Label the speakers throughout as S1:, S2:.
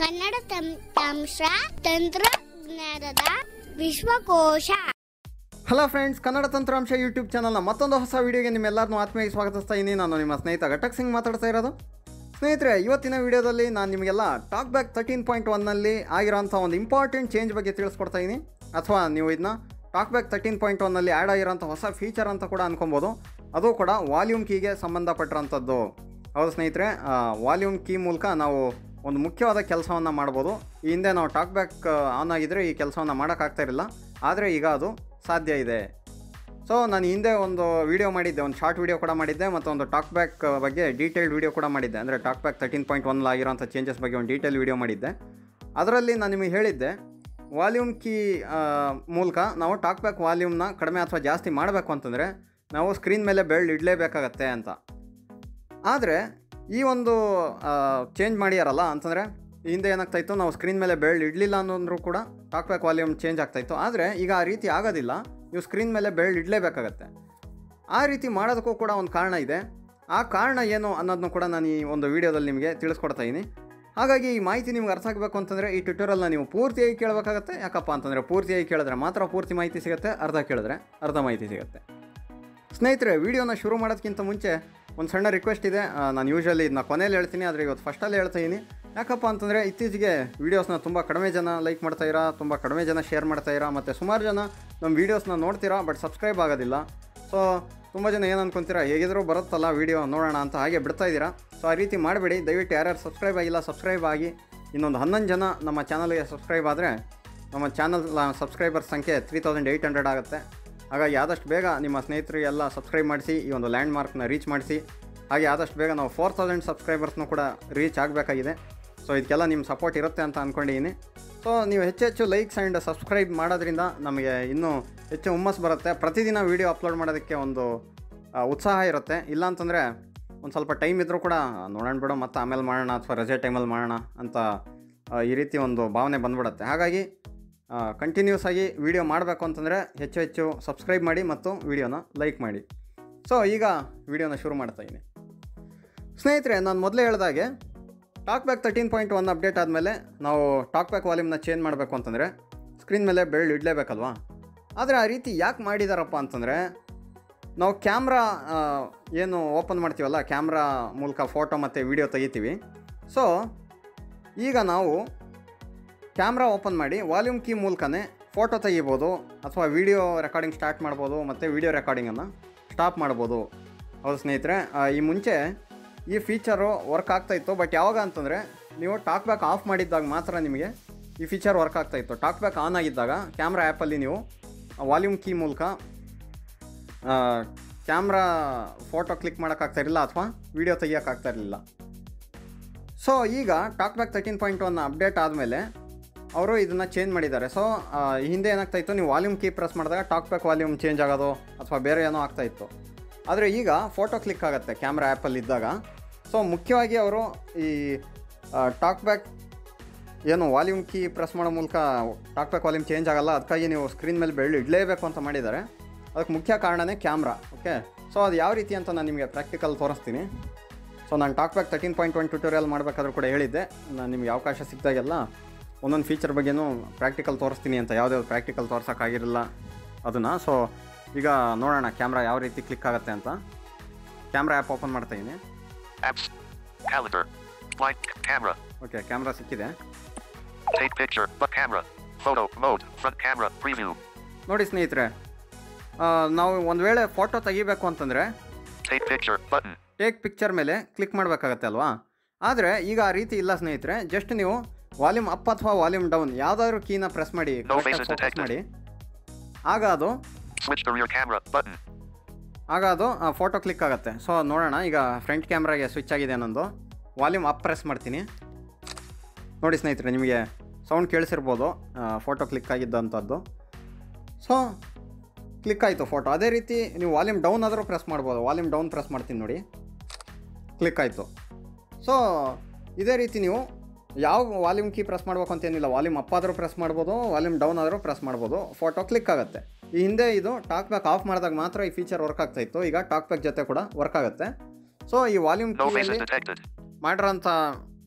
S1: ಕನ್ನಡ ತಂತ್ರಾಂಶ ತಂತ್ರಜ್ಞಾನದ ವಿಶ್ವಕೋಶ
S2: hello friends Kannada ತಂತ್ರಾಂಶ ಯೂಟ್ಯೂಬ್ ಚಾನಲ್ನ ಮತ್ತೊಂದು ಹೊಸ ವೀಡಿಯೋಗೆ ನಿಮ್ಮೆಲ್ಲರನ್ನೂ ಆತ್ಮೀಯ ಸ್ವಾಗತಿಸ್ತಾ ಇದ್ದೀನಿ ನಾನು ನಿಮ್ಮ ಸ್ನೇಹಿತ ಘಟಕ್ ಸಿಂಗ್ ಮಾತಾಡ್ತಾ ಇರೋದು ಸ್ನೇಹಿತರೆ ಇವತ್ತಿನ ವಿಡಿಯೋದಲ್ಲಿ ನಾನು ನಿಮಗೆಲ್ಲ ಟಾಕ್ ಬ್ಯಾಕ್ ತರ್ಟೀನ್ ಪಾಯಿಂಟ್ ಒನ್ನಲ್ಲಿ ಆಗಿರೋಂಥ ಒಂದು ಇಂಪಾರ್ಟೆಂಟ್ ಚೇಂಜ್ ಬಗ್ಗೆ ತಿಳಿಸ್ಕೊಡ್ತಾ ಇದ್ದೀನಿ ಅಥವಾ ನೀವು ಇದನ್ನ ಟಾಕ್ ಬ್ಯಾಕ್ ತರ್ಟೀನ್ ಪಾಯಿಂಟ್ ಒನ್ನಲ್ಲಿ ಆ್ಯಡ್ ಆಗಿರೋಂಥ ಹೊಸ ಫೀಚರ್ ಅಂತ ಕೂಡ ಅನ್ಕೊಬೋದು ಅದು ಕೂಡ ವಾಲ್ಯೂಮ್ ಕೀಗೆ ಸಂಬಂಧಪಟ್ಟಿರೋಂಥದ್ದು ಹೌದು ಸ್ನೇಹಿತರೆ ವಾಲ್ಯೂಮ್ ಕೀ ಮೂಲಕ ನಾವು ಒಂದು ಮುಖ್ಯವಾದ ಕೆಲಸವನ್ನು ಮಾಡ್ಬೋದು ಈ ಹಿಂದೆ ನಾವು ಟಾಕ್ ಬ್ಯಾಕ್ ಆನ್ ಆಗಿದ್ರೆ ಈ ಕೆಲಸವನ್ನು ಮಾಡೋಕ್ಕಾಗ್ತಾ ಇರಲಿಲ್ಲ ಆದರೆ ಈಗ ಅದು ಸಾಧ್ಯ ಇದೆ ಸೊ ನಾನು ಹಿಂದೆ ಒಂದು ವಿಡಿಯೋ ಮಾಡಿದ್ದೆ ಒಂದು ಶಾರ್ಟ್ ವಿಡಿಯೋ ಕೂಡ ಮಾಡಿದ್ದೆ ಮತ್ತು ಒಂದು ಟಾಕ್ ಬ್ಯಾಕ್ ಬಗ್ಗೆ ಡೀಟೇಲ್ಡ್ ವಿಡಿಯೋ ಕೂಡ ಮಾಡಿದ್ದೆ ಅಂದರೆ TalkBack thirteen point one ಆಗಿರೋಂಥ ಚೇಂಜಸ್ ಬಗ್ಗೆ ಒಂದು ಡೀಟೇಲ್ ವಿಡಿಯೋ ಮಾಡಿದ್ದೆ ಅದರಲ್ಲಿ ನಾನು ನಿಮಗೆ ಹೇಳಿದ್ದೆ ವಾಲ್ಯೂಮ್ ಕೀ ಮೂಲಕ ನಾವು ಟಾಕ್ ಬ್ಯಾಕ್ ವಾಲ್ಯೂಮ್ನ ಕಡಿಮೆ ಅಥವಾ ಜಾಸ್ತಿ ಮಾಡಬೇಕು ಅಂತಂದರೆ ನಾವು ಸ್ಕ್ರೀನ್ ಮೇಲೆ ಬೆಳ್ಳು ಇಡಲೇಬೇಕಾಗತ್ತೆ ಅಂತ ಆದರೆ ಈ ಒಂದು ಚೇಂಜ್ ಮಾಡ್ಯಾರಲ್ಲ ಅಂತಂದರೆ ಹಿಂದೆ ಏನಾಗ್ತಾಯಿತ್ತು ನಾವು ಸ್ಕ್ರೀನ್ ಮೇಲೆ ಬೆಳ್ಳು ಇಡಲಿಲ್ಲ ಅನ್ನೋದ್ರೂ ಕೂಡ ಟಾಕ್ ಬ್ಯಾಕ್ ವಾಲ್ಯೂಮ್ ಚೇಂಜ್ ಆಗ್ತಾಯಿತ್ತು ಆದರೆ ಈಗ ಆ ರೀತಿ ಆಗೋದಿಲ್ಲ ನೀವು ಸ್ಕ್ರೀನ್ ಮೇಲೆ ಬೆಳ್ಳು ಇಡಲೇಬೇಕಾಗತ್ತೆ ಆ ರೀತಿ ಮಾಡೋದಕ್ಕೂ ಕೂಡ ಒಂದು ಕಾರಣ ಇದೆ ಆ ಕಾರಣ ಏನು ಅನ್ನೋದನ್ನು ಕೂಡ ನಾನು ಈ ಒಂದು ವಿಡಿಯೋದಲ್ಲಿ ನಿಮಗೆ ತಿಳಿಸ್ಕೊಡ್ತಾ ಇದ್ದೀನಿ ಹಾಗಾಗಿ ಈ ಮಾಹಿತಿ ನಿಮ್ಗೆ ಅರ್ಥ ಆಗಬೇಕು ಅಂತಂದರೆ ಈ ಟ್ಯುಟೋರಿಯಲ್ನ ನೀವು ಪೂರ್ತಿಯಾಗಿ ಕೇಳಬೇಕಾಗತ್ತೆ ಯಾಕಪ್ಪ ಅಂತಂದರೆ ಪೂರ್ತಿಯಾಗಿ ಕೇಳಿದ್ರೆ ಮಾತ್ರ ಪೂರ್ತಿ ಮಾಹಿತಿ ಸಿಗುತ್ತೆ ಅರ್ಧ ಕೇಳಿದ್ರೆ ಅರ್ಧ ಮಾಹಿತಿ ಸಿಗುತ್ತೆ ಸ್ನೇಹಿತರೆ ವಿಡಿಯೋನ ಶುರು ಮಾಡೋದಕ್ಕಿಂತ ಮುಂಚೆ ಒಂದು ಸಣ್ಣ ರಿಕ್ವೆಸ್ಟ್ ಇದೆ ಆ, ನಾನು ಯೂಶ್ವಲಿ ಇದನ್ನ ಕೊನೆಯಲ್ಲಿ ಹೇಳ್ತೀನಿ ಆದರೆ ಇವತ್ತು ಫಸ್ಟಲ್ಲಿ ಹೇಳ್ತಾ ಇದ್ದೀನಿ ಯಾಕಪ್ಪ ಅಂತಂದರೆ ಇತ್ತೀಚೆಗೆ ವೀಡಿಯೋಸ್ನ ತುಂಬ ಕಡಿಮೆ ಜನ ಲೈಕ್ ಮಾಡ್ತಾಯಿರಾ ತುಂಬ ಕಡಿಮೆ ಜನ ಶೇರ್ ಮಾಡ್ತಾಯಿರಾ ಮತ್ತು ಸುಮಾರು ಜನ ನಮ್ಮ ವೀಡಿಯೋಸ್ನ ನೋಡ್ತೀರಾ ಬಟ್ ಸಬ್ಸ್ಕ್ರೈಬ್ ಆಗೋದಿಲ್ಲ ಸೊ ತುಂಬ ಜನ ಏನು ಅನ್ಕೊಂತೀರಾ ಹೇಗಿದ್ರೂ ಬರುತ್ತಲ್ಲ ವೀಡಿಯೋ ನೋಡೋಣ ಅಂತ ಹಾಗೆ ಬಿಡ್ತಾ ಇದ್ದೀರಾ ಸೊ ಆ ರೀತಿ ಮಾಡಬೇಡಿ ದಯವಿಟ್ಟು ಯಾರ್ಯಾರು ಸಬ್ಸ್ಕ್ರೈಬ್ ಆಗಿಲ್ಲ ಸಬ್ಸ್ಕ್ರೈಬ್ ಆಗಿ ಇನ್ನೊಂದು ಹನ್ನೊಂದು ಜನ ನಮ್ಮ ಚಾನಲ್ಗೆ ಸಬ್ಸ್ಕ್ರೈಬ್ ಆದರೆ ನಮ್ಮ ಚಾನಲ್ ಸಬ್ಸ್ಕ್ರೈಬರ್ ಸಂಖ್ಯೆ ತ್ರೀ ತೌಸಂಡ್ ಏಯ್ಟ್ ಹಂಡ್ರೆಡ್ ಆಗುತ್ತೆ ಹಾಗಾಗಿ ಆದಷ್ಟು ಬೇಗ ನಿಮ್ಮ ಸ್ನೇಹಿತರಿಗೆಲ್ಲ ಸಬ್ಸ್ಕ್ರೈಬ್ ಮಾಡಿಸಿ ಈ ಒಂದು ಲ್ಯಾಂಡ್ ಮಾರ್ಕ್ನ ರೀಚ್ ಮಾಡಿಸಿ ಹಾಗೆ ಆದಷ್ಟು ಬೇಗ ನಾವು ಫೋರ್ ತೌಸಂಡ್ ಸಬ್ಸ್ಕ್ರೈಬರ್ಸ್ನೂ ಕೂಡ ರೀಚ್ ಆಗಬೇಕಾಗಿದೆ ಸೊ ಇದಕ್ಕೆಲ್ಲ ನಿಮ್ಮ ಸಪೋರ್ಟ್ ಇರುತ್ತೆ ಅಂತ ಅಂದ್ಕೊಂಡಿದ್ದೀನಿ ಸೊ ನೀವು ಹೆಚ್ಚು ಹೆಚ್ಚು ಲೈಕ್ಸ್ ಆ್ಯಂಡ್ ಸಬ್ಸ್ಕ್ರೈಬ್ ಮಾಡೋದ್ರಿಂದ ನಮಗೆ ಇನ್ನೂ ಹೆಚ್ಚು ಹುಮ್ಮಸ್ ಬರುತ್ತೆ ಪ್ರತಿದಿನ ವೀಡಿಯೋ ಅಪ್ಲೋಡ್ ಮಾಡೋದಕ್ಕೆ ಒಂದು ಆ, ಉತ್ಸಾಹ ಇರುತ್ತೆ ಇಲ್ಲ ಅಂತಂದರೆ ಒಂದು ಸ್ವಲ್ಪ ಟೈಮ್ ಇದ್ದರೂ ಕೂಡ ನೋಡೋಣ ಬಿಡು ಮತ್ತು ಆಮೇಲೆ ಮಾಡೋಣ ಅಥವಾ ರಜೆ ಟೈಮಲ್ಲಿ ಮಾಡೋಣ ಅಂತ ಆ, ಈ ರೀತಿ ಒಂದು ಭಾವನೆ ಬಂದ್ಬಿಡುತ್ತೆ ಹಾಗಾಗಿ ಕಂಟಿನ್ಯೂಸ್ ಆಗಿ ವಿಡಿಯೋ ಮಾಡಬೇಕು ಅಂತಂದರೆ ಹೆಚ್ಚು ಹೆಚ್ಚು ಸಬ್ಸ್ಕ್ರೈಬ್ ಮಾಡಿ ಮತ್ತು ವಿಡಿಯೋನ ಲೈಕ್ ಮಾಡಿ ಸೊ ಈಗ ವಿಡಿಯೋನ ಶುರು ಮಾಡ್ತಾ ಇದ್ದೀನಿ ಸ್ನೇಹಿತರೆ ನಾನು ಮೊದಲೇ ಹೇಳ್ದಾಗೆ TalkBack thirteen point one update ಆದಮೇಲೆ ನಾವು ಟಾಕ್ ಬ್ಯಾಕ್ ವಾಲ್ಯೂಮ್ನ ಚೇಂಜ್ ಮಾಡಬೇಕು ಅಂತಂದರೆ ಸ್ಕ್ರೀನ್ ಮೇಲೆ ಬೆಳ್ಳು ಇಡಲೇಬೇಕಲ್ವಾ ಆದರೆ ಆ ರೀತಿ ಯಾಕೆ ಮಾಡಿದಾರಪ್ಪ ಅಂತಂದರೆ ನಾವು ಕ್ಯಾಮ್ರಾ ಏನು ಓಪನ್ ಮಾಡ್ತೀವಲ್ಲ ಕ್ಯಾಮ್ರಾ ಮೂಲಕ ಫೋಟೋ ಮತ್ತು ವಿಡಿಯೋ ತೆಗಿತೀವಿ ಸೊ ಈಗ ನಾವು ಕ್ಯಾಮ್ರಾ ಓಪನ್ ಮಾಡಿ ವಾಲ್ಯೂಮ್ ಕೀ ಮೂಲಕನೇ ಫೋಟೋ ತೆಗಿಬೋದು ಅಥವಾ ವಿಡಿಯೋ ರೆಕಾರ್ಡಿಂಗ್ ಸ್ಟಾರ್ಟ್ ಮಾಡ್ಬೋದು ಮತ್ತು ವಿಡಿಯೋ ರೆಕಾರ್ಡಿಂಗನ್ನು ಸ್ಟಾಪ್ ಮಾಡ್ಬೋದು ಹೌದು ಸ್ನೇಹಿತರೆ ಆ, ಈ ಮುಂಚೆ ಈ ಫೀಚರು ವರ್ಕ್ ಆಗ್ತಾಯಿತ್ತು ಬಟ್ ಯಾವಾಗ ಅಂತಂದರೆ ನೀವು ಟಾಕ್ ಬ್ಯಾಕ್ ಆಫ್ ಮಾಡಿದ್ದಾಗ ಮಾತ್ರ ನಿಮಗೆ ಈ ಫೀಚರ್ ವರ್ಕ್ ಆಗ್ತಾಯಿತ್ತು ಟಾಕ್ ಬ್ಯಾಕ್ ಆನ್ ಆಗಿದ್ದಾಗ ಕ್ಯಾಮ್ರಾ ಆ್ಯಪಲ್ಲಿ ನೀವು ವಾಲ್ಯೂಮ್ ಕೀ ಮೂಲಕ ಕ್ಯಾಮ್ರಾ ಫೋಟೋ ಕ್ಲಿಕ್ ಮಾಡೋಕ್ಕಾಗ್ತಾ ಇರಲಿಲ್ಲ ಅಥವಾ ವಿಡಿಯೋ ತೆಗಿಯೋಕ್ಕಾಗ್ತಾ ಇರಲಿಲ್ಲ ಸೊ ಈಗ TalkBack thirteen point one update ಆದಮೇಲೆ ಅವರು ಇದನ್ನು ಚೇಂಜ್ ಮಾಡಿದ್ದಾರೆ ಸೊ ಹಿಂದೆ ಏನಾಗ್ತಾ ಇತ್ತು ನೀವು ವಾಲ್ಯೂಮ್ ಕೀ ಪ್ರೆಸ್ ಮಾಡಿದಾಗ ಟಾಕ್ ಬ್ಯಾಕ್ ವಾಲ್ಯೂಮ್ ಚೇಂಜ್ ಆಗೋದು ಅಥವಾ ಬೇರೆ ಏನೋ ಆಗ್ತಾ ಇತ್ತು ಆದರೆ ಈಗ ಫೋಟೋ ಕ್ಲಿಕ್ ಆಗುತ್ತೆ ಕ್ಯಾಮ್ರಾ ಆ್ಯಪಲ್ಲಿ ಇದ್ದಾಗ ಸೊ ಮುಖ್ಯವಾಗಿ ಅವರು ಈ ಟಾಕ್ ಬ್ಯಾಕ್ ಏನು ವಾಲ್ಯೂಮ್ ಕೀ ಪ್ರೆಸ್ ಮಾಡೋ ಮೂಲಕ ಟಾಕ್ ಬ್ಯಾಕ್ ವಾಲ್ಯೂಮ್ ಚೇಂಜ್ ಆಗಲ್ಲ ಅದಕ್ಕಾಗಿ ನೀವು ಸ್ಕ್ರೀನ್ ಮೇಲೆ ಬೆಳ್ಳು ಇಡಲೇಬೇಕು ಅಂತ ಮಾಡಿದ್ದಾರೆ ಅದಕ್ಕೆ ಮುಖ್ಯ ಕಾರಣನೇ ಕ್ಯಾಮ್ರಾ ಓಕೆ ಸೊ ಅದು ಯಾವ ರೀತಿ ಅಂತ ನಾನು ನಿಮಗೆ ಪ್ರಾಕ್ಟಿಕಲ್ ತೋರಿಸ್ತೀನಿ ಸೊ ನಾನು TalkBack thirteen point one tutorial ಮಾಡಬೇಕಾದ್ರೂ ಕೂಡ ಹೇಳಿದ್ದೆ ನಾನು ನಿಮಗೆ ಅವಕಾಶ ಸಿಕ್ಕಿದಾಗೆಲ್ಲ ಒಂದೊಂದು ಫೀಚರ್ ಬಗ್ಗೆನೂ ಪ್ರಾಕ್ಟಿಕಲ್ ತೋರಿಸ್ತೀನಿ ಅಂತ ಯಾವುದ್ಯಾವ್ದು ಪ್ರಾಕ್ಟಿಕಲ್ ತೋರ್ಸೋಕ್ಕಾಗಿರಲಿಲ್ಲ ಅದನ್ನು ಸೊ ಈಗ ನೋಡೋಣ ಕ್ಯಾಮ್ರಾ ಯಾವ ರೀತಿ ಕ್ಲಿಕ್ ಆಗುತ್ತೆ ಅಂತ ಕ್ಯಾಮ್ರಾ ಆ್ಯಪ್ ಓಪನ್ ಮಾಡ್ತಾ ಇದ್ದೀನಿ
S3: Apps. Calendar. Flight. Camera.
S2: Okay camera ಸಿಕ್ಕಿದೆ
S3: Take picture. But camera. Photo. Mode. Front camera. Preview.
S2: ನೋಡಿ ಸ್ನೇಹಿತರೆ ಆ, ನಾವು ಒಂದು ವೇಳೆ ಫೋಟೋ ತೆಗಿಬೇಕು ಅಂತಂದರೆ
S3: Take picture. Button.
S2: Take picture ಮೇಲೆ ಕ್ಲಿಕ್ ಮಾಡಬೇಕಾಗತ್ತೆ ಅಲ್ವಾ ಆದರೆ ಈಗ ಆ ರೀತಿ ಇಲ್ಲ ಸ್ನೇಹಿತರೆ ಜಸ್ಟ್ ನೀವು ವಾಲ್ಯೂಮ್ ಅಪ್ ಅಥವಾ ವಾಲ್ಯೂಮ್ ಡೌನ್ ಯಾವುದಾದ್ರೂ ಕೀನ ಪ್ರೆಸ್ ಮಾಡಿ
S3: No
S2: correct ಆಗಿ
S3: faces
S2: focus
S3: detected.
S2: ಮಾಡಿ ಆಗ ಅದು
S3: Switch to rear camera. Button.
S2: ಆಗ ಅದು ಫೋಟೋ ಕ್ಲಿಕ್ ಆಗುತ್ತೆ ಸೊ ನೋಡೋಣ ಈಗ ಫ್ರಂಟ್ ಕ್ಯಾಮ್ರಾಗೆ ಸ್ವಿಚ್ ಆಗಿದೆ ನಂದು ವಾಲ್ಯೂಮ್ ಅಪ್ ಪ್ರೆಸ್ ಮಾಡ್ತೀನಿ ನೋಡಿ ಸ್ನೇಹಿತರೆ ನಿಮಗೆ ಸೌಂಡ್ ಕೇಳಿಸಿರ್ಬೋದು ಫೋಟೋ ಕ್ಲಿಕ್ ಆಗಿದ್ದಂಥದ್ದು ಸೊ ಕ್ಲಿಕ್ ಆಯಿತು ಫೋಟೋ ಅದೇ ರೀತಿ ನೀವು ವಾಲ್ಯೂಮ್ ಡೌನ್ ಆದರೂ ಪ್ರೆಸ್ ಮಾಡ್ಬೋದು ವಾಲ್ಯೂಮ್ ಡೌನ್ ಪ್ರೆಸ್ ಮಾಡ್ತೀನಿ ನೋಡಿ ಕ್ಲಿಕ್ ಆಯಿತು ಸೊ ಇದೇ ರೀತಿ ನೀವು ಯಾವ ವಾಲ್ಯೂಮ್ ಕೀ ಪ್ರೆಸ್ ಮಾಡ್ಬೇಕು ಅಂತೇನಿಲ್ಲ ವಾಲ್ಯೂಮ್ ಅಪ್ ಆದರೂ ಪ್ರೆಸ್ ಮಾಡ್ಬೋದು ವಾಲ್ಯೂಮ್ ಡೌನ್ ಆದರೂ ಪ್ರೆಸ್ ಮಾಡ್ಬೋದು ಫೋಟೋ ಕ್ಲಿಕ್ ಆಗುತ್ತೆ ಈ ಹಿಂದೆ ಇದು ಟಾಕ್ ಬ್ಯಾಕ್ ಆಫ್ ಮಾಡಿದಾಗ ಮಾತ್ರ ಈ ಫೀಚರ್ ವರ್ಕ್ ಆಗ್ತಾ ಇತ್ತು ಈಗ ಟಾಕ್ ಬ್ಯಾಕ್ ಜೊತೆ ಕೂಡ ವರ್ಕ್ ಆಗುತ್ತೆ ಸೊ ಈ ವಾಲ್ಯೂಮ್
S3: No faces
S2: ಕೀಯಲ್ಲಿ
S3: detected.
S2: ಮಾಡಿರೋಂಥ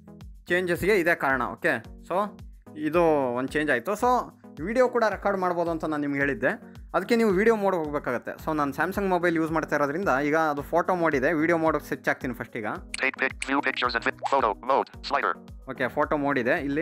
S2: ಚೇಂಜಸ್ಗೆ ಇದೇ ಕಾರಣ ಓಕೆ ಸೊ ಇದು ಒಂದು ಚೇಂಜ್ ಆಯಿತು ಸೊ ವಿಡಿಯೋ ಕೂಡ ರೆಕಾರ್ಡ್ ಮಾಡ್ಬೋದು ಅಂತ ನಾನು ನಿಮ್ಗೆ ಹೇಳಿದ್ದೆ ಅದಕ್ಕೆ ನೀವು ವಿಡಿಯೋ ಮೋಡ್ ಹೋಗಬೇಕಾಗತ್ತೆ ಸೊ ನಾನು ಸ್ಯಾಮ್ಸಂಗ್ ಮೊಬೈಲ್ ಯೂಸ್ ಮಾಡ್ತಾ ಇರೋದ್ರಿಂದ ಈಗ ಅದು ಫೋಟೋ ಮೋಡ್ ಇದೆ ವಿಡಿಯೋ ಮೋಡಿಗೆ ಸ್ವಿಚ್ ಆಗ್ತೀನಿ ಫಸ್ಟ್ ಈಗ
S3: Take pic. View pictures and vid- photo mode. Slider.
S2: Okay photo mode ಇದೆ ಇಲ್ಲಿ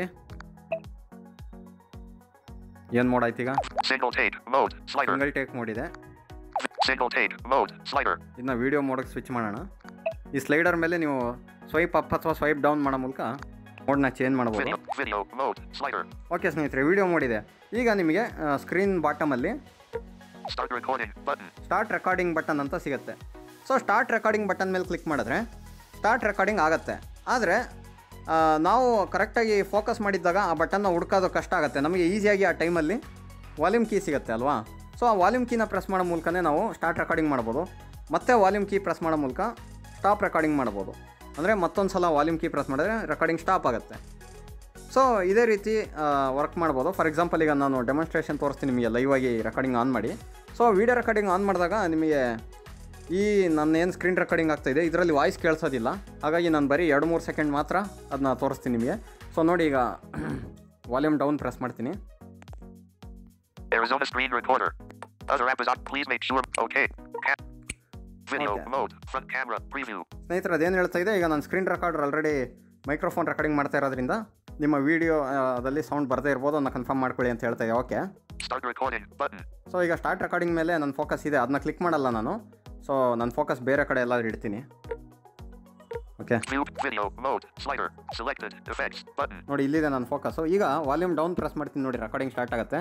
S2: ಏನು ಮೋಡ್ ಆಯ್ತು ಈಗ
S3: Single take mode. Slider.
S2: Single take mode ಇದೆ
S3: Single take mode. Slider.
S2: ಇದನ್ನ ವಿಡಿಯೋ ಮೋಡಿಗೆ ಸ್ವಿಚ್ ಮಾಡೋಣ ಈ ಸ್ಲೈಡರ್ ಮೇಲೆ ನೀವು ಸ್ವೈಪ್ ಅಪ್ ಅಥವಾ ಸ್ವೈಪ್ ಡೌನ್ ಮಾಡೋ ಮೂಲಕ ಮೋಡ್ನ ಚೇಂಜ್ ಮಾಡ್ಬೋದು
S3: Video. Video mode. Slider.
S2: Okay ಸ್ನೇಹಿತರೆ ವಿಡಿಯೋ ಮೋಡ್ ಇದೆ ಈಗ ನಿಮಗೆ ಸ್ಕ್ರೀನ್ ಬಾಟಮಲ್ಲಿ
S3: Start recording button.
S2: Start recording button ಅಂತ ಸಿಗುತ್ತೆ ಸೊ ಸ್ಟಾರ್ಟ್ ರೆಕಾರ್ಡಿಂಗ್ ಬಟನ್ ಮೇಲೆ ಕ್ಲಿಕ್ ಮಾಡಿದ್ರೆ ಸ್ಟಾರ್ಟ್ ರೆಕಾರ್ಡಿಂಗ್ ಆಗುತ್ತೆ ಆದರೆ ನಾವು ಕರೆಕ್ಟಾಗಿ ಫೋಕಸ್ ಮಾಡಿದ್ದಾಗ ಆ ಬಟನ್ನ ಹುಡ್ಕೋದು ಕಷ್ಟ ಆಗುತ್ತೆ ನಮಗೆ ಈಸಿಯಾಗಿ ಆ ಟೈಮಲ್ಲಿ ವಾಲ್ಯೂಮ್ ಕೀ ಸಿಗುತ್ತೆ ಅಲ್ವಾ ಸೊ ಆ ವಾಲ್ಯೂಮ್ ಕೀನ ಪ್ರೆಸ್ ಮಾಡೋ ಮೂಲಕನೇ ನಾವು ಸ್ಟಾರ್ಟ್ ರೆಕಾರ್ಡಿಂಗ್ ಮಾಡ್ಬೋದು ಮತ್ತೆ ವಾಲ್ಯೂಮ್ ಕೀ ಪ್ರೆಸ್ ಮಾಡೋ ಮೂಲಕ ಸ್ಟಾಪ್ ರೆಕಾರ್ಡಿಂಗ್ ಮಾಡ್ಬೋದು ಅಂದರೆ ಮತ್ತೊಂದು ಸಲ ವಾಲ್ಯೂಮ್ ಕೀ ಪ್ರೆಸ್ ಮಾಡಿದ್ರೆ ರೆಕಾರ್ಡಿಂಗ್ ಸ್ಟಾಪ್ ಆಗುತ್ತೆ ಸೊ ಇದೇ ರೀತಿ ವರ್ಕ್ ಮಾಡ್ಬೋದು ಫಾರ್ ಎಕ್ಸಾಂಪಲ್ ಈಗ ನಾನು ಡೆಮಾನ್ಸ್ಟ್ರೇಷನ್ ತೋರಿಸ್ತೀನಿ ನಿಮಗೆ ಲೈವ್ ಆಗಿ ರೆಕಾರ್ಡಿಂಗ್ ಆನ್ ಮಾಡಿ ಸೊ ವೀಡಿಯೋ ರೆಕಾರ್ಡಿಂಗ್ ಆನ್ ಮಾಡಿದಾಗ ನಿಮಗೆ ಈ ನನ್ನ ಏನು ಸ್ಕ್ರೀನ್ ರೆಕಾರ್ಡಿಂಗ್ ಆಗ್ತಾಯಿದೆ ಇದರಲ್ಲಿ ವಾಯ್ಸ್ ಕೇಳಿಸೋದಿಲ್ಲ ಹಾಗಾಗಿ ನಾನು ಬರೀ ಎರಡು ಮೂರು ಸೆಕೆಂಡ್ ಮಾತ್ರ ಅದನ್ನ ತೋರಿಸ್ತೀನಿ ನಿಮಗೆ ಸೊ ನೋಡಿ ಈಗ ವಾಲ್ಯೂಮ್ ಡೌನ್ ಪ್ರೆಸ್ ಮಾಡ್ತೀನಿ
S3: Arizona screen recorder. Other app is on. Please make sure. Okay. Ca- Video
S2: Okay.
S3: mode. Front camera. Preview.
S2: ಸ್ನೇಹಿತರೆ ಅದೇನು ಹೇಳ್ತಾ ಇದೆ ಈಗ ನಾನು screen recorder already microphone recording ಮಾಡ್ತಾ ಇರೋದ್ರಿಂದ ನಿಮ್ಮ ವೀಡಿಯೋ ಅದಲ್ಲಿ ಸೌಂಡ್ ಬರದೇ ಇರ್ಬೋದು ಅದನ್ನ ಕನ್ಫರ್ಮ್ ಮಾಡ್ಕೊಳ್ಳಿ ಅಂತ ಹೇಳ್ತಾ ಇದೆ okay
S3: Start recording button.
S2: So ಈಗ ಸ್ಟಾರ್ಟ್ ರೆಕಾರ್ಡಿಂಗ್ ಮೇಲೆ ನನ್ನ ಫೋಕಸ್ ಇದೆ ಅದನ್ನ ಕ್ಲಿಕ್ ಮಾಡಲ್ಲ ನಾನು ಸೊ ನನ್ನ ಫೋಕಸ್ ಬೇರೆ ಕಡೆ ಎಲ್ಲಾದ್ರೂ ಇಡ್ತೀನಿ okay
S3: View video mode. Slider. Selected. Effects button.
S2: ನೋಡಿ ಇಲ್ಲಿದೆ ನನ್ನ ಫೋಕಸ್ಸು ಈಗ ವಾಲ್ಯೂಮ್ ಡೌನ್ ಪ್ರೆಸ್ ಮಾಡ್ತೀನಿ ನೋಡಿ ರೆಕಾರ್ಡಿಂಗ್ ಸ್ಟಾರ್ಟ್ ಆಗುತ್ತೆ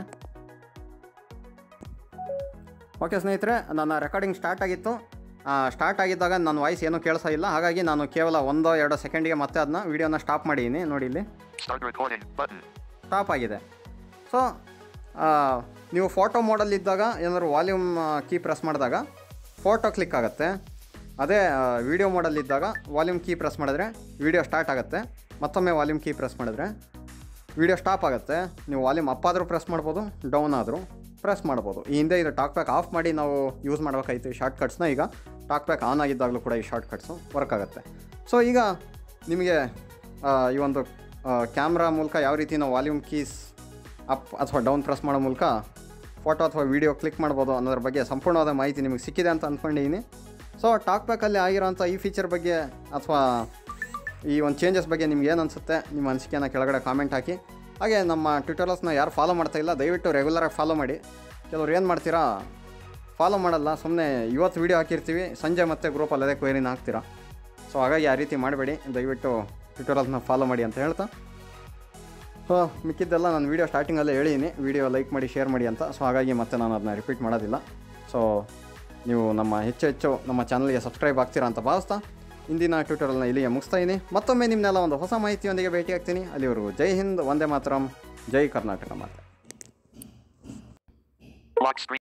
S2: ಓಕೆ ಸ್ನೇಹಿತರೆ ನನ್ನ ರೆಕಾರ್ಡಿಂಗ್ ಸ್ಟಾರ್ಟ್ ಆಗಿತ್ತು ಸ್ಟಾರ್ಟ್ ಆಗಿದ್ದಾಗ ನನ್ನ ವಾಯ್ಸ್ ಏನೂ ಕೇಳಿಸೋ ಇಲ್ಲ ಹಾಗಾಗಿ ನಾನು ಕೇವಲ ಒಂದೋ ಎರಡೋ ಸೆಕೆಂಡಿಗೆ ಮತ್ತೆ ಅದನ್ನ ವೀಡಿಯೋನ ಸ್ಟಾಪ್ ಮಾಡಿದ್ದೀನಿ ನೋಡಿ ಇಲ್ಲಿ
S3: Start recording button.
S2: ಸ್ಟಾಪ್ ಆಗಿದೆ ಸೊ ನೀವು ಫೋಟೋ ಮೋಡಲ್ಲಿದ್ದಾಗ ಏನಾದ್ರು ವಾಲ್ಯೂಮ್ ಕೀ ಪ್ರೆಸ್ ಮಾಡಿದಾಗ ಫೋಟೋ ಕ್ಲಿಕ್ ಆಗುತ್ತೆ ಅದೇ ವಿಡಿಯೋ ಮೋಡಲ್ಲಿದ್ದಾಗ ವಾಲ್ಯೂಮ್ ಕೀ ಪ್ರೆಸ್ ಮಾಡಿದ್ರೆ ವಿಡಿಯೋ ಸ್ಟಾರ್ಟ್ ಆಗುತ್ತೆ ಮತ್ತೊಮ್ಮೆ ವಾಲ್ಯೂಮ್ ಕೀ ಪ್ರೆಸ್ ಮಾಡಿದ್ರೆ ವಿಡಿಯೋ ಸ್ಟಾಪ್ ಆಗುತ್ತೆ ನೀವು ವಾಲ್ಯೂಮ್ ಅಪ್ ಆದರೂ ಪ್ರೆಸ್ ಮಾಡ್ಬೋದು ಡೌನ್ ಆದರೂ ಪ್ರೆಸ್ ಮಾಡ್ಬೋದು ಈ ಹಿಂದೆ ಇದು ಟಾಕ್ ಬ್ಯಾಕ್ ಆಫ್ ಮಾಡಿ ನಾವು ಯೂಸ್ ಮಾಡ್ಬೇಕಾಯ್ತು ಈ ಶಾರ್ಟ್ ಕಟ್ಸ್ನ ಈಗ ಟಾಕ್ ಬ್ಯಾಕ್ ಆನ್ ಆಗಿದ್ದಾಗಲೂ ಕೂಡ ಈ ಶಾರ್ಟ್ ಕಟ್ಸು ವರ್ಕ್ ಆಗುತ್ತೆ ಸೊ ಈಗ ನಿಮಗೆ ಆ, ಈ ಒಂದು ಕ್ಯಾಮ್ರಾ ಮೂಲಕ ಯಾವ ರೀತಿ ನಾವು ವಾಲ್ಯೂಮ್ ಕೀಸ್ ಅಪ್ ಅಥವಾ ಡೌನ್ ಪ್ರೆಸ್ ಮಾಡೋ ಮೂಲಕ ಫೋಟೋ ಅಥವಾ ವೀಡಿಯೋ ಕ್ಲಿಕ್ ಮಾಡ್ಬೋದು ಅನ್ನೋದ್ರ ಬಗ್ಗೆ ಸಂಪೂರ್ಣವಾದ ಮಾಹಿತಿ ನಿಮಗೆ ಸಿಕ್ಕಿದೆ ಅಂತ ಅಂದ್ಕೊಂಡಿದ್ದೀನಿ ಸೊ ಟಾಕ್ ಬ್ಯಾಕಲ್ಲಿ ಆಗಿರೋಂಥ ಈ ಫೀಚರ್ ಬಗ್ಗೆ ಅಥವಾ ಈ ಒಂದು ಚೇಂಜಸ್ ಬಗ್ಗೆ ನಿಮ್ಗೆ ಏನು ಅನಿಸುತ್ತೆ ನಿಮ್ಮ ಅನಿಸಿಕೆನ ಕೆಳಗಡೆ ಕಾಮೆಂಟ್ ಹಾಕಿ ಹಾಗೆ ನಮ್ಮ ಟ್ವಿಟರ್ಸ್ನ ಯಾರು ಫಾಲೋ ಮಾಡ್ತಾ ಇಲ್ಲ ದಯವಿಟ್ಟು ರೆಗ್ಯುಲರಾಗಿ ಫಾಲೋ ಮಾಡಿ ಕೆಲವ್ರು ಏನು ಮಾಡ್ತೀರಾ ಫಾಲೋ ಮಾಡಲ್ಲ ಸುಮ್ಮನೆ ಇವತ್ತು ವೀಡಿಯೋ ಹಾಕಿರ್ತೀವಿ ಸಂಜೆ ಮತ್ತೆ ಗ್ರೂಪಲ್ಲಿ ಅದೇ ಕ್ವೈರಿನ ಹಾಕ್ತೀರಾ ಸೊ ಹಾಗಾಗಿ ಆ ರೀತಿ ಮಾಡಬೇಡಿ ದಯವಿಟ್ಟು ಟ್ವಿಟರ್ಸ್ನ ಫಾಲೋ ಮಾಡಿ ಅಂತ ಹೇಳ್ತಾ ಸೊ ಮಿಕ್ಕಿದ್ದೆಲ್ಲ ನಾನು ವೀಡಿಯೋ ಸ್ಟಾರ್ಟಿಂಗಲ್ಲೇ ಹೇಳಿದ್ದೀನಿ ವೀಡಿಯೋ ಲೈಕ್ ಮಾಡಿ ಶೇರ್ ಮಾಡಿ ಅಂತ ಸೊ ಹಾಗಾಗಿ ಮತ್ತೆ ನಾನು ಅದನ್ನ ರಿಪೀಟ್ ಮಾಡೋದಿಲ್ಲ ಸೊ ನೀವು ನಮ್ಮ ಹೆಚ್ಚು ಹೆಚ್ಚು ನಮ್ಮ ಚಾನಲ್ಗೆ ಸಬ್ಸ್ಕ್ರೈಬ್ ಆಗ್ತೀರಾ ಅಂತ ಭಾವಿಸ್ತಾ ಇಂದಿನ ಟ್ಯೂಟೋರಿಯಲ್ನ ಇಲ್ಲಿಗೆ ಮುಗಿಸ್ತಾ ಇದ್ದೀನಿ ಮತ್ತೊಮ್ಮೆ ನಿಮ್ಮನ್ನೆಲ್ಲ ಒಂದು ಹೊಸ ಮಾಹಿತಿಯೊಂದಿಗೆ ಭೇಟಿ ಆಗ್ತೀನಿ ಅಲ್ಲಿವರೆಗೂ ಜೈ ಹಿಂದ್ ವಂದೇ ಮಾತರಂ ಜೈ ಕರ್ನಾಟಕ ಮಾತೆ
S3: Lock screen.